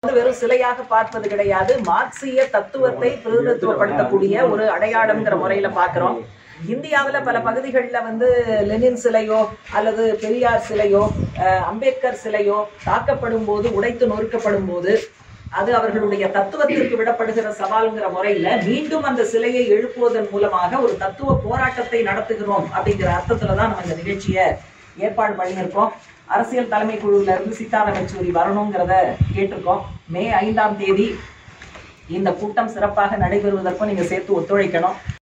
வந்து வெறும் சிலையாக பார்ப்பது கிடையாது மார்க்சிய தத்துவத்தை பிரதிநிதித்துவப்படுத்தக்கூடிய ஒரு அடையாளம்ங்கிற முறையில பார்க்கிறோம் இந்தியாவுல பல பகுதிகளில் வந்து லெனின் சிலையோ அல்லது பெரியார் சிலையோ அஹ், அம்பேத்கர் சிலையோ தாக்கப்படும் போது உடைத்து நொறுக்கப்படும் போது அது அவர்களுடைய தத்துவத்திற்கு விடப்படுகிற சவால்ங்கிற முறையில மீண்டும் அந்த சிலையை எழுப்புவதன் மூலமாக ஒரு தத்துவ போராட்டத்தை நடத்துகிறோம் அப்படிங்கிற அர்த்தத்துல தான் நம்ம இந்த நிகழ்ச்சியை ஏற்பாடு பண்ணியிருக்கோம் அரசியல் தலைமை குழுவில இருந்து சீதாராம் யெச்சூரி வரணுங்கிறத கேட்டிருக்கோம் மே ஐந்தாம் தேதி இந்த கூட்டம் சிறப்பாக நடைபெறுவதற்கும் நீங்க சேர்த்து ஒத்துழைக்கணும்